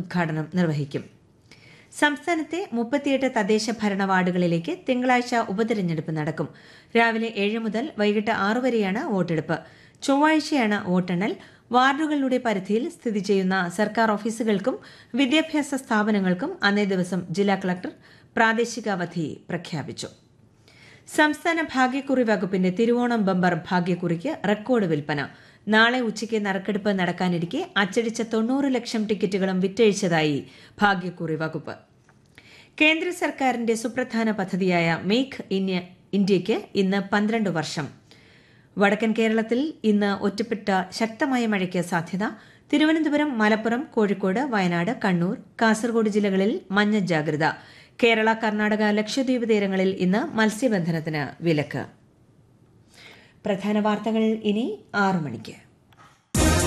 ഉദ്ഘാടനം നിർവഹിക്കും സംസ്ഥാനത്തെ മുപ്പത്തിയെട്ട് തദ്ദേശ ഭരണ വാർഡുകളിലേക്ക് തിങ്കളാഴ്ച ഉപതെരഞ്ഞെടുപ്പ് നടക്കും രാവിലെ ഏഴ് മുതൽ വൈകിട്ട് ആറു വരെയാണ് വോട്ടെടുപ്പ് ചൊവ്വാഴ്ചയാണ് വോട്ടെണ്ണൽ വാർഡുകളുടെ പരിധിയിൽ സ്ഥിതി ചെയ്യുന്ന സർക്കാർ ഓഫീസുകൾക്കും വിദ്യാഭ്യാസ സ്ഥാപനങ്ങൾക്കും അന്നേ ദിവസം ജില്ലാ കളക്ടർ പ്രാദേശിക അവധി പ്രഖ്യാപിച്ചു സംസ്ഥാന ഭാഗ്യക്കുറി വകുപ്പിന്റെ തിരുവോണം ബമ്പർ ഭാഗ്യക്കുറിക്ക് റെക്കോർഡ് വിൽപ്പന നാളെ ഉച്ചയ്ക്ക് നറുക്കെടുപ്പ് നടക്കാനിരിക്കെ അച്ചടിച്ച തൊണ്ണൂറ് ലക്ഷം ടിക്കറ്റുകളും വിറ്റഴിച്ചതായി ഭാഗ്യക്കുറി വകുപ്പ് കേന്ദ്ര സർക്കാരിന്റെ സുപ്രധാന പദ്ധതിയായ മേക്ക് ഇന്ത്യയ്ക്ക് ഇന്ന് പന്ത്രണ്ട് വർഷം വടക്കൻ കേരളത്തിൽ ഇന്ന് ഒറ്റപ്പെട്ട ശക്തമായ മഴയ്ക്ക് സാധ്യത തിരുവനന്തപുരം മലപ്പുറം കോഴിക്കോട് വയനാട് കണ്ണൂർ കാസർഗോഡ് ജില്ലകളിൽ മഞ്ഞ ജാഗ്രത കേരള കർണാടക ലക്ഷദ്വീപ് തീരങ്ങളിൽ ഇന്ന് മത്സ്യബന്ധനത്തിന് വിലക്ക് പ്രധാന വാർത്തകൾ ഇനി ആറു മണിക്ക്